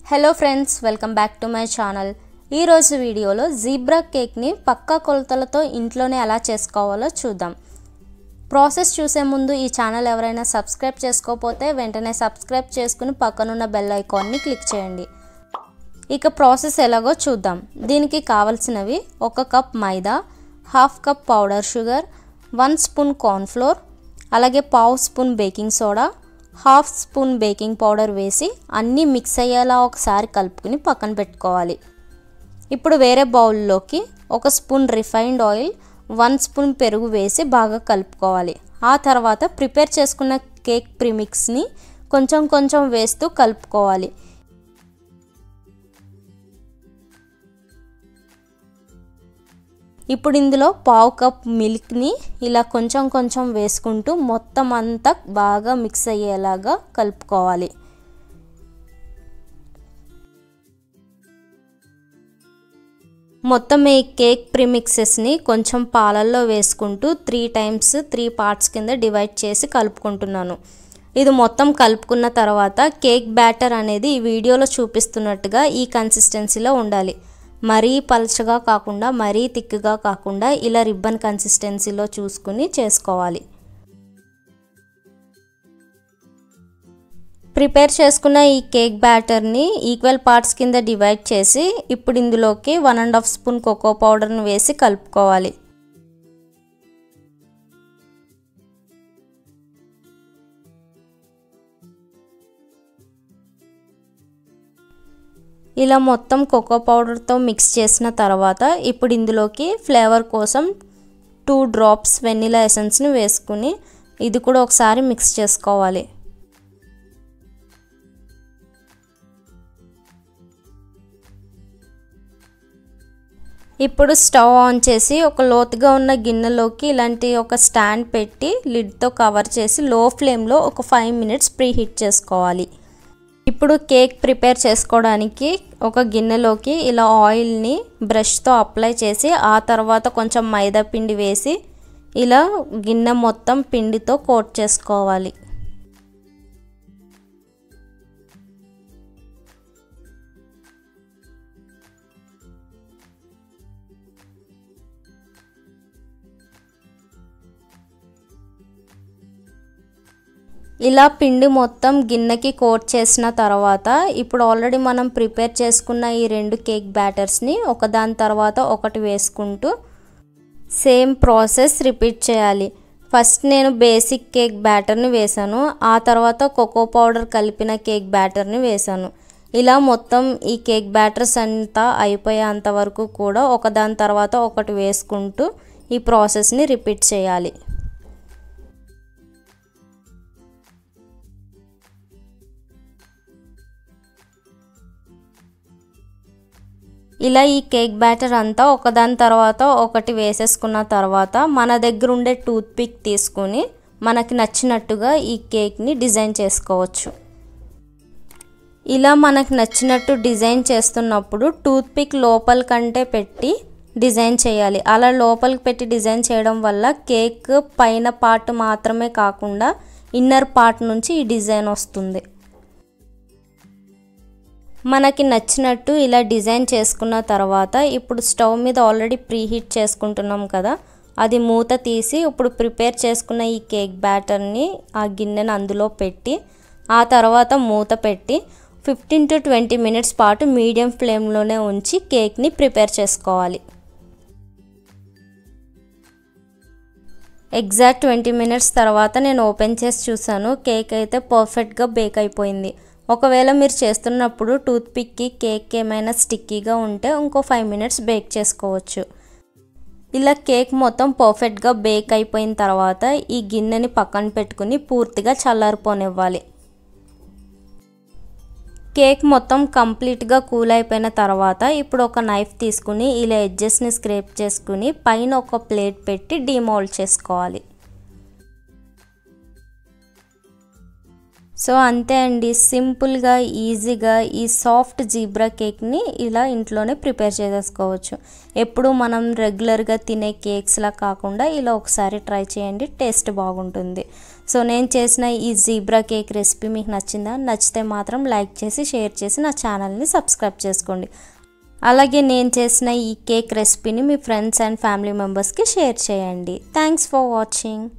hello friends welcome back to my channel ఈరోజు వీడియోలో zebra కేక్ని పక్కా కొలతలతో ఇంట్లోనే ఎలా చేసుకోవాలో చూద్దాం ప్రాసెస్ చూసే ముందు ఈ ఛానల్ ఎవరైనా సబ్స్క్రైబ్ చేసుకోకపోతే వెంటనే సబ్స్క్రైబ్ చేసుకుని పక్కనున్న బెల్ ఐకాన్ని క్లిక్ చేయండి ఇక ప్రాసెస్ ఎలాగో చూద్దాం దీనికి కావలసినవి ఒక cup maida half cup powder sugar one spoon cornflour అలాగే పావు spoon baking soda half spoon baking powder వేసి అన్నీ మిక్స్ అయ్యేలా ఒకసారి కలుపుకుని పక్కన పెట్టుకోవాలి ఇప్పుడు వేరే బౌల్లోకి ఒక spoon refined oil one spoon పెరుగు వేసి బాగా కలుపుకోవాలి ఆ తర్వాత ప్రిపేర్ చేసుకున్న కేక్ ప్రిమిక్స్ని కొంచెం కొంచెం వేస్తూ కలుపుకోవాలి ఇప్పుడు ఇందులో పావు కప్ మిల్క్ని ఇలా కొంచెం కొంచెం వేసుకుంటూ మొత్తం అంతా బాగా మిక్స్ అయ్యేలాగా కలుపుకోవాలి మొత్తం ఈ కేక్ ప్రిమిక్సెస్ని కొంచెం పాలల్లో వేసుకుంటూ త్రీ టైమ్స్ త్రీ పార్ట్స్ కింద డివైడ్ చేసి కలుపుకుంటున్నాను ఇది మొత్తం కలుపుకున్న తర్వాత కేక్ బ్యాటర్ అనేది ఈ వీడియోలో చూపిస్తున్నట్టుగా ఈ కన్సిస్టెన్సీలో ఉండాలి మరీ పలచగా కాకుండా మరీ థిక్గా కాకుండా ఇలా రిబ్బన్ కన్సిస్టెన్సీలో చూసుకుని చేసుకోవాలి ప్రిపేర్ చేసుకున్న ఈ కేక్ బ్యాటర్ని ఈక్వల్ పార్ట్స్ కింద డివైడ్ చేసి ఇప్పుడు ఇందులోకి one and half spoon cocoa పౌడర్ని వేసి కలుపుకోవాలి ఇలా మొత్తం కోకో పౌడర్తో మిక్స్ చేసిన తర్వాత ఇప్పుడు ఇందులోకి ఫ్లేవర్ కోసం టూ డ్రాప్స్ వెనిలా ఎసెన్స్ని వేసుకుని ఇది కూడా ఒకసారి మిక్స్ చేసుకోవాలి ఇప్పుడు స్టవ్ ఆన్ చేసి ఒక లోతుగా ఉన్న గిన్నెలోకి ఇలాంటి ఒక స్టాండ్ పెట్టి లిడ్తో కవర్ చేసి లో ఫ్లేమ్లో ఒక ఫైవ్ మినిట్స్ ప్రీ హీట్ చేసుకోవాలి ఇప్పుడు కేక్ ప్రిపేర్ చేసుకోవడానికి ఒక గిన్నెలోకి ఇలా ఆయిల్ని బ్రష్తో అప్లై చేసి ఆ తర్వాత కొంచెం మైదా పిండి వేసి ఇలా గిన్నె మొత్తం పిండితో కోట్ చేసుకోవాలి ఇలా పిండి మొత్తం గిన్నెకి కోట్ చేసిన తర్వాత ఇప్పుడు ఆల్రెడీ మనం ప్రిపేర్ చేసుకున్న ఈ రెండు కేక్ బ్యాటర్స్ని ఒకదాని తర్వాత ఒకటి వేసుకుంటూ సేమ్ ప్రాసెస్ రిపీట్ చేయాలి ఫస్ట్ నేను బేసిక్ కేక్ బ్యాటర్ని వేసాను ఆ తర్వాత కోకో పౌడర్ కలిపిన కేక్ బ్యాటర్ని వేసాను ఇలా మొత్తం ఈ కేక్ బ్యాటర్స్ అంతా అయిపోయేంత వరకు కూడా ఒకదాని తర్వాత ఒకటి వేసుకుంటూ ఈ ప్రాసెస్ని రిపీట్ చేయాలి ఇలా ఈ కేక్ బ్యాటర్ అంతా ఒకదాని తర్వాత ఒకటి వేసేసుకున్న తర్వాత మన దగ్గర ఉండే టూత్ పిక్ తీసుకుని మనకి నచ్చినట్టుగా ఈ కేక్ని డిజైన్ చేసుకోవచ్చు ఇలా మనకు నచ్చినట్టు డిజైన్ చేస్తున్నప్పుడు టూత్ పిక్ లోపల కంటే పెట్టి డిజైన్ చేయాలి అలా లోపలికి పెట్టి డిజైన్ చేయడం వల్ల కేక్ పైన పార్ట్ మాత్రమే కాకుండా ఇన్నర్ పార్ట్ నుంచి ఈ డిజైన్ వస్తుంది మనకి నచ్చినట్టు ఇలా డిజైన్ చేసుకున్న తర్వాత ఇప్పుడు స్టవ్ మీద ఆల్రెడీ ప్రీ హీట్ చేసుకుంటున్నాం కదా అది మూత తీసి ఇప్పుడు ప్రిపేర్ చేసుకున్న ఈ కేక్ బ్యాటర్ని ఆ గిన్నెను అందులో పెట్టి ఆ తర్వాత మూత పెట్టి ఫిఫ్టీన్ టు ట్వంటీ మినిట్స్ పాటు మీడియం ఫ్లేమ్లోనే ఉంచి కేక్ని ప్రిపేర్ చేసుకోవాలి ఎగ్జాక్ట్ ట్వంటీ మినిట్స్ తర్వాత నేను ఓపెన్ చేసి చూసాను కేక్ అయితే పర్ఫెక్ట్గా బేక్ అయిపోయింది ఒకవేళ మీరు చేస్తున్నప్పుడు టూత్ పిక్కి కేక్ ఏమైనా స్టిక్కీగా ఉంటే ఇంకో ఫైవ్ మినిట్స్ బేక్ చేసుకోవచ్చు ఇలా కేక్ మొత్తం పర్ఫెక్ట్గా బేక్ అయిపోయిన తర్వాత ఈ గిన్నెని పక్కన పెట్టుకుని పూర్తిగా చల్లారిపోనివ్వాలి కేక్ మొత్తం కంప్లీట్గా కూల్ అయిపోయిన తర్వాత ఇప్పుడు ఒక నైఫ్ తీసుకుని ఇలా ఎడ్జెస్ని స్క్రేప్ చేసుకుని పైన ఒక ప్లేట్ పెట్టి డీమోల్డ్ చేసుకోవాలి సో అంతే అండి సింపుల్గా ఈజీగా ఈ సాఫ్ట్ జీబ్రా కేక్ని ఇలా ఇంట్లోనే ప్రిపేర్ చేసేసుకోవచ్చు ఎప్పుడు మనం రెగ్యులర్గా తినే కేక్స్లా కాకుండా ఇలా ఒకసారి ట్రై చేయండి టేస్ట్ బాగుంటుంది సో నేను చేసిన ఈ జీబ్రా కేక్ రెసిపీ మీకు నచ్చిందా నచ్చితే మాత్రం లైక్ చేసి షేర్ చేసి నా ఛానల్ని సబ్స్క్రైబ్ చేసుకోండి అలాగే నేను చేసిన ఈ కేక్ రెసిపీని మీ ఫ్రెండ్స్ అండ్ ఫ్యామిలీ మెంబర్స్కి షేర్ చేయండి థ్యాంక్స్ ఫర్ వాచింగ్